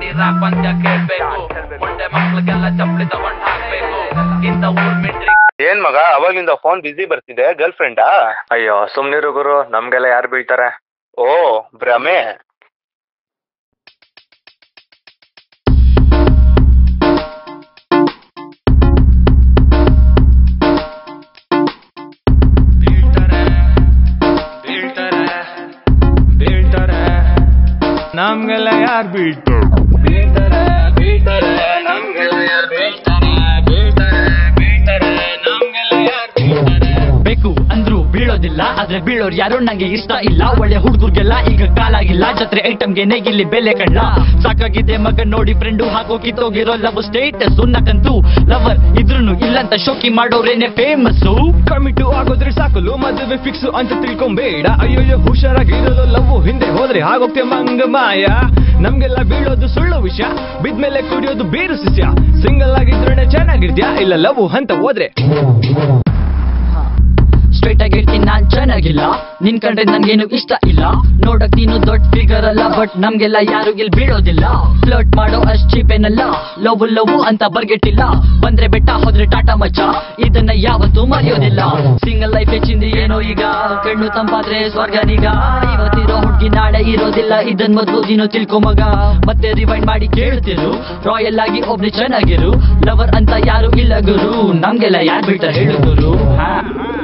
ಮಾಡಿ ರಾಕ್ ಪಂದ್ಯ ಕೇಳ್ಬೇಕು ಮೊಂಡೆ ಮಕ್ಳಿಗೆಲ್ಲ ಚಪ್ಪಲಿ ತಗೊಂಡ್ ಹಾಕ್ಬೇಕು ಇಂಥ ಊರ್ ಮಿಟ್ರಿ ಏನ್ ಮಗ ಅವಾಗ್ಲಿಂದ ಫೋನ್ ಬಿಸಿ ಬರ್ತಿದೆ ಗರ್ಲ್ ಫ್ರೆಂಡಾ ಅಯ್ಯೋ ಸುಮ್ನಿರು ಗುರು ನಮ್ಗೆಲ್ಲ ಯಾರು ಬೀಳ್ತಾರೆ ಓ ಭ್ರಮೆ ಬೀಳ್ತಾರೆ ಬೀಳ್ತಾರೆ ಬೀಳ್ತಾರೆ ನಮ್ಗೆಲ್ಲ ಯಾರು ಬೀಳ್ತಾರೆ ಬೀಳ್ತಾರೆ ಬೀಳ್ತಾರೆ ನಮ್ಗೆಲ್ಲ ಯಾರು ಬೀಳ್ತಾರೆ ಬೀಳ್ತಾರೆ ಬೀಳ್ತಾರೆ ನಮ್ಗೆಲ್ಲ ಯಾರು ಬೀಳ್ತಾರೆ ಬೇಕು ಅಂದ್ರು ಬೀಳೋದಿಲ್ಲ ಆದ್ರೆ ಬೀಳೋರ್ ಯಾರು ನಂಗೆ ಇಷ್ಟ ಇಲ್ಲ ಒಳ್ಳೆ ಹುಡುಗರಿಗೆಲ್ಲ ಈಗ ಕಾಲಾಗಿಲ್ಲ ಜತ್ರೆ ಐಟಮ್ಗೆ ನೇಗಿಲ್ಲಿ ಬೆಲೆ ಕಣ್ಣ ಸಾಕಾಗಿದೆ ಮಗ ನೋಡಿ ಫ್ರೆಂಡು ಹಾಕೋ ಕಿತ್ತೋಗಿರೋ ಲವ್ ಸ್ಟೇಟಸ್ ನಕ್ಕಂತೂ ಲವರ್ ಇದ್ರುನು ಇಲ್ಲಂತ ಶೋಕಿ ಮಾಡೋರೇನೆ ಫೇಮಸ್ ಕಮಿಟು ಆಗೋದ್ರೆ ಸಾಕಲು ಮದುವೆ ಫಿಕ್ಸ್ ಅಂತ ತಿಳ್ಕೊಂಬೇಡ ಅಯ್ಯೋ ಹುಷಾರಾಗಿರೋದು ಲವ್ ಹಿಂದೆ ಹೋದ್ರೆ ಆಗೋಗ್ತೆ ಮಂಗ ಮಾಯ ನಮ್ಗೆಲ್ಲ ಬೀಳೋದು ಸುಳ್ಳು ವಿಷಯ ಬಿದ್ಮೇಲೆ ಕುಡಿಯೋದು ಬೀರು ಶಿಷ್ಯ ಸಿಂಗಲ್ ಆಗಿದ್ರೆ ಚೆನ್ನಾಗಿರ್ತ್ಯಾ ಇಲ್ಲ ಲವ್ ಅಂತ ಹೋದ್ರೆ ಸ್ಟ್ರೈಟ್ ಆಗಿ ಹೇಳ್ತೀನಿ ನಾನ್ ಚೆನ್ನಾಗಿಲ್ಲ ನಿನ್ ಕಂಡ್ರೆ ನನ್ಗೇನು ಇಷ್ಟ ಇಲ್ಲ ನೋಡಕ್ ನೀನು ದೊಡ್ಡ ಫಿಗರ್ ಅಲ್ಲ ಬಟ್ ನಮ್ಗೆಲ್ಲ ಯಾರು ಇಲ್ಲಿ ಬೀಳೋದಿಲ್ಲ ಫ್ಲರ್ಟ್ ಮಾಡೋ ಅಷ್ಟ್ ಚೀಪೇನಲ್ಲ ಲವ್ ಲವ್ ಅಂತ ಬರ್ಗೆಟ್ಟಿಲ್ಲ ಬಂದ್ರೆ ಬೆಟ್ಟ ಹೋದ್ರೆ ಟಾಟಾ ಮಚ್ಚ ಇದನ್ನ ಯಾವತ್ತೂ ಮರೆಯೋದಿಲ್ಲ ಸಿಂಗಲ್ ಲೈಫ್ ಹೆಚ್ಚಿಂದ ಏನೋ ಈಗ ಕಣ್ಣು ತಂಪಾದ್ರೆ ಸ್ವರ್ಗನೀಗ ಇವತ್ತಿರೋ ಹುಡ್ಗಿ ನಾಳೆ ಇರೋದಿಲ್ಲ ಇದನ್ ಮೊದ್ಲು ನೀನು ತಿಳ್ಕೊ ಮಗ ಮತ್ತೆ ರಿವೈಂಡ್ ಮಾಡಿ ಕೇಳ್ತಿರು ರಾಯಲ್ ಆಗಿ ಒಬ್ರು ಚೆನ್ನಾಗಿರು ಲವರ್ ಅಂತ ಯಾರು ಇಲ್ಲ ಗುರು ನಮ್ಗೆಲ್ಲ ಯಾರು ಬಿಟ್ಟ ಹೇಳು ಗುರು ಹಾ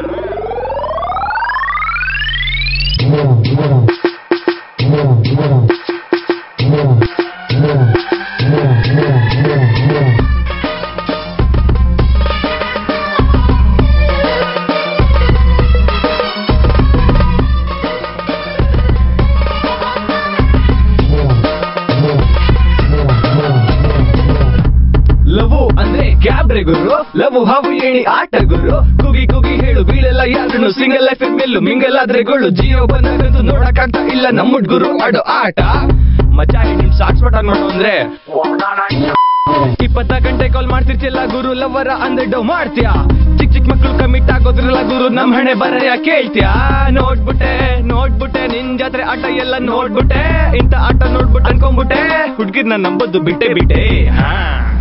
ಲವ್ ಅಂದ್ರೆ ಕ್ಯಾಬ್ರೆ ಗುರು ಲವ್ ಹಾವು ಏಣಿ ಆಟ ಗುರು ಕುಗಿ ಕುಗಿ ಹೇಳು ಬೀಳೆಲ್ಲ ಯಾರನ್ನು ಸಿಂಗಲ್ ಲೈಫ್ ಮೇಲೂ ಮಿಂಗಲ್ ಆದ್ರೆ ಗೊಳ್ಳು ಜಿಯೋ ಬಂದಾಗಂತೂ ನೋಡಕ್ಕಾಗ್ತಾ ಇಲ್ಲ ನಮ್ಮ ಹುಡ್ಗುರು ಆಡೋ ಆಟ ಮಚ್ಚ ನಿಮ್ ಸಾಕ್ಸ್ ಬಟನ್ ಮಾಡೋ ಅಂದ್ರೆ ಇಪ್ಪತ್ತ ಗಂಟೆ ಕಾಲ್ ಮಾಡ್ತಿರ್ತಿಲ್ಲ ಗುರು ಲವರ ಅಂದ್ರೆ ಡವ್ ಮಾಡ್ತೀಯಾ ಚಿಕ್ಕ ಚಿಕ್ಕ ಮಕ್ಳು ಕಮಿಟ್ ಆಗೋದ್ರಲ್ಲ ಗುರು ನಮ್ ಹಣೆ ಬರೆಯ ಕೇಳ್ತ್ಯಾ ನೋಡ್ಬಿಟ್ಟೆ ನೋಡ್ಬಿಟ್ಟೆ ನಿನ್ ಜಾತ್ರೆ ಆಟ ಎಲ್ಲ ನೋಡ್ಬಿಟ್ಟೆ ಇಂತ ಆಟ ನೋಡ್ಬಿಟ್ಟು ಅನ್ಕೊಂಡ್ಬಿಟ್ಟೆ ಹುಡ್ಗಿರ್ನ ನಂಬದ್ದು ಬಿಟ್ಟೆ ಬಿಟ್ಟೆ ಹಾ